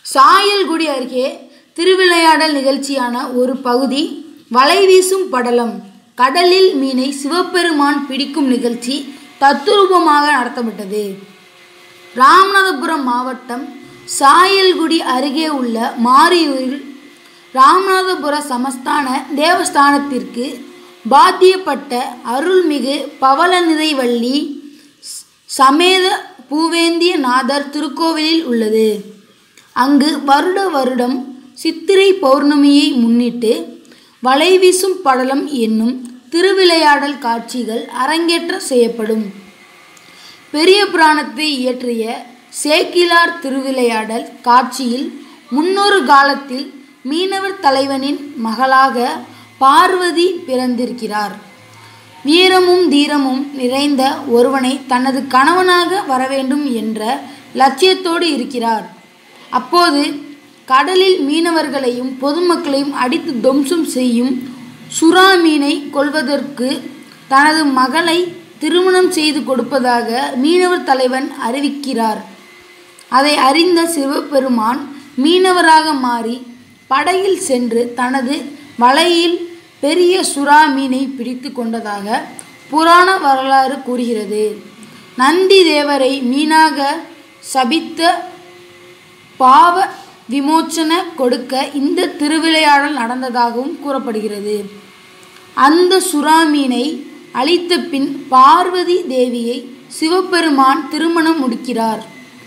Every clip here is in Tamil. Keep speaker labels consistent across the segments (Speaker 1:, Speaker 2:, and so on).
Speaker 1: சாயல்குடி அருகே திருவிளையாடல் நிகழ்ச்சியான ஒரு பகுதி வலைவீசும் படலம் கடலில் மீனை சிவபெருமான் பிடிக்கும் நிகழ்ச்சி தத்துரூபமாக நடத்தப்பட்டது ராமநாதபுரம் மாவட்டம் சாயல்குடி அருகே உள்ள மாரியூரில் ராமநாதபுர சமஸ்தான தேவஸ்தானத்திற்கு பாத்தியப்பட்ட அருள்மிகு பவளநிதை வள்ளி சமேத பூவேந்திய நாதர் திருக்கோவிலில் உள்ளது அங்கு வருட வருடம் சித்திரை பௌர்ணமியை முன்னிட்டு வலைவீசும் படலம் என்னும் திருவிளையாடல் காட்சிகள் அரங்கேற்ற செய்யப்படும் பெரிய புராணத்தை இயற்றிய சேக்கிலார் திருவிளையாடல் காட்சியில் முன்னொரு காலத்தில் மீனவர் தலைவனின் மகளாக பார்வதி பிறந்திருக்கிறார் வீரமும் தீரமும் நிறைந்த ஒருவனை தனது கணவனாக வரவேண்டும் என்ற லட்சியத்தோடு இருக்கிறார் அப்போது கடலில் மீனவர்களையும் பொதுமக்களையும் அடித்து துவம்சம் செய்யும் சுறா மீனை கொள்வதற்கு தனது மகளை திருமணம் செய்து கொடுப்பதாக மீனவர் தலைவன் அறிவிக்கிறார் அதை அறிந்த சிவபெருமான் மீனவராக மாறி படகில் சென்று தனது வலையில் பெரிய சுறா மீனை பிடித்து கொண்டதாக புராண வரலாறு கூறுகிறது நந்தி தேவரை மீனாக சபித்த பாவ விமோச்சன கொடுக்க இந்த திருவிளையாடல் நடந்ததாகவும் கூறப்படுகிறது அந்த சுறா மீனை அழித்த பின் பார்வதி தேவியை சிவபெருமான் திருமணம் முடிக்கிறார்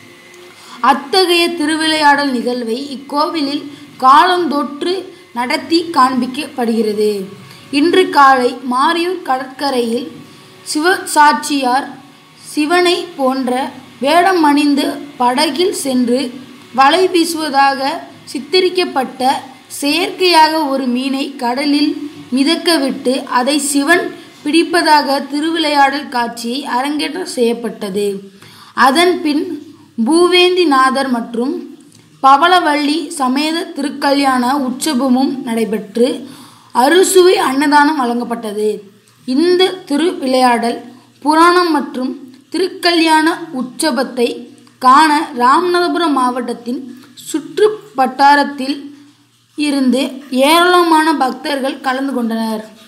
Speaker 1: அத்தகைய திருவிளையாடல் நிகழ்வை இக்கோவிலில் காலந்தொற்று நடத்தி காண்பிக்கப்படுகிறது இன்று காலை மாரியூர் கடற்கரையில் சிவசாட்சியார் சிவனை போன்ற வேடம் அணிந்து படகில் சென்று வலை வீசுவதாக சித்தரிக்கப்பட்ட செயற்கையாக ஒரு மீனை கடலில் மிதக்கவிட்டு அதை சிவன் பிடிப்பதாக திருவிளையாடல் காட்சி அரங்கேற்ற செய்யப்பட்டது அதன் பின் பூவேந்திநாதர் மற்றும் பவளவள்ளி சமேத திருக்கல்யாண உற்சவமும் நடைபெற்று அறுசுவை அன்னதானம் வழங்கப்பட்டது இந்த திருவிளையாடல் புராணம் மற்றும் திருக்கல்யாண உற்சவத்தை காண ராமநாதபுரம் மாவட்டத்தின் சுற்று வட்டாரத்தில் இருந்து ஏராளமான பக்தர்கள் கலந்து கொண்டனர்